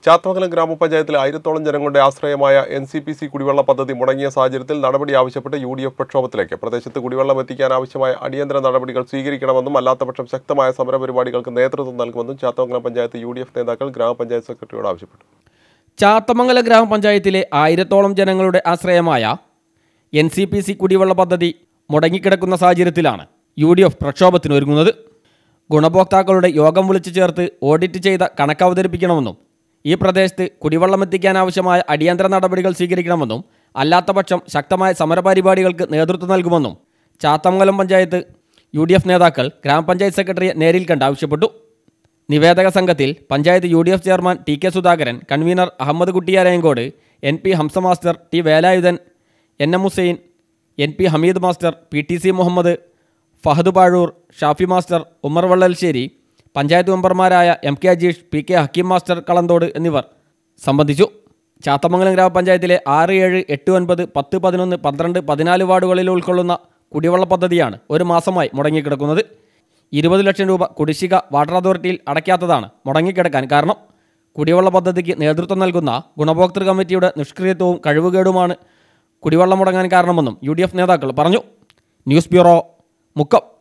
ചാത്തമംഗലം ഗ്രാമപഞ്ചായത്തിലെ ആയിരത്തോളം ജനങ്ങളുടെ ആശ്രയമായ എൻ സി പി സി കുടിവെള്ള പദ്ധതി മുടങ്ങിയ സാഹചര്യത്തിൽ നടപടി ആവശ്യപ്പെട്ട് യു ഡി എഫ് പ്രക്ഷോഭത്തിലേക്ക് പ്രദേശത്ത് കുടിവെള്ളം എത്തിക്കാൻ ആവശ്യമായ അടിയന്തര നടപടികൾ സ്വീകരിക്കണമെന്നും അല്ലാത്തപക്ഷം ശക്തമായ സമരപരിപാടികൾക്ക് നേതൃത്വം നൽകുമെന്നും Chathamangalam panchayat U D F നേതാക്കൾ ഗ്രാമപഞ്ചായത്ത് സെക്രട്ടറിയോട് ആവശ്യപ്പെട്ടു ചാത്തമംഗലം ഗ്രാമപഞ്ചായത്തിലെ ആയിരത്തോളം ജനങ്ങളുടെ ആശ്രയമായ എൻ സി പി സി കുടിവെള്ള പദ്ധതി മുടങ്ങിക്കിടക്കുന്ന സാഹചര്യത്തിലാണ് യു ഡി എഫ് പ്രക്ഷോഭത്തിനൊരുങ്ങുന്നത് ഗുണഭോക്താക്കളുടെ യോഗം വിളിച്ചു ചേർത്ത് ഓഡിറ്റ് ചെയ്ത കണക്ക് അവതരിപ്പിക്കണമെന്നും ഈ പ്രദേശത്ത് കുടിവെള്ളം എത്തിക്കാനാവശ്യമായ അടിയന്തര നടപടികൾ സ്വീകരിക്കണമെന്നും അല്ലാത്തപക്ഷം ശക്തമായ സമരപരിപാടികൾക്ക് നേതൃത്വം നൽകുമെന്നും Chathamangalam panchayat U D F നേതാക്കൾ ഗ്രാമപഞ്ചായത്ത് സെക്രട്ടറിയെ നേരിൽ കണ്ട് ആവശ്യപ്പെട്ടു നിവേദക സംഘത്തിൽ panchayat U D F chairman T K Sudhakaran convener Ahammed കുട്ടിയാരയങ്കോട് N P Hamsa master T Velayudhan N M Hussain N P Hameed master P T C Muhammad Fahad Pazhoor Shafi master Umar Vallalssery panchayat മെമ്പർമാരായ M K Ajeesh P K Hakeem master Kalanthode എന്നിവർ സംബന്ധിച്ചു ചാത്തമംഗലം ഗ്രാമപഞ്ചായത്തിലെ ആറ് ഏഴ് എട്ട് ഒൻപത് പത്ത് പതിനൊന്ന് പന്ത്രണ്ട് പതിനാല് വാർഡുകളിൽ ഉൾക്കൊള്ളുന്ന കുടിവെള്ള പദ്ധതിയാണ് ഒരു മാസമായി മുടങ്ങിക്കിടക്കുന്നത് ഇരുപത് ലക്ഷം രൂപ കുടിശ്ശിക വാട്ടർ അതോറിറ്റിയിൽ അടയ്ക്കാത്തതാണ് മുടങ്ങിക്കിടക്കാൻ കാരണം കുടിവെള്ള പദ്ധതിക്ക് നേതൃത്വം നൽകുന്ന ഗുണഭോക്തൃ കമ്മിറ്റിയുടെ നിഷ്ക്രിയത്വവും കഴിവുകേടുമാണ് കുടിവെള്ളം മുടങ്ങാൻ കാരണമെന്നും യു നേതാക്കൾ പറഞ്ഞു ന്യൂസ് ബ്യൂറോ മുക്കം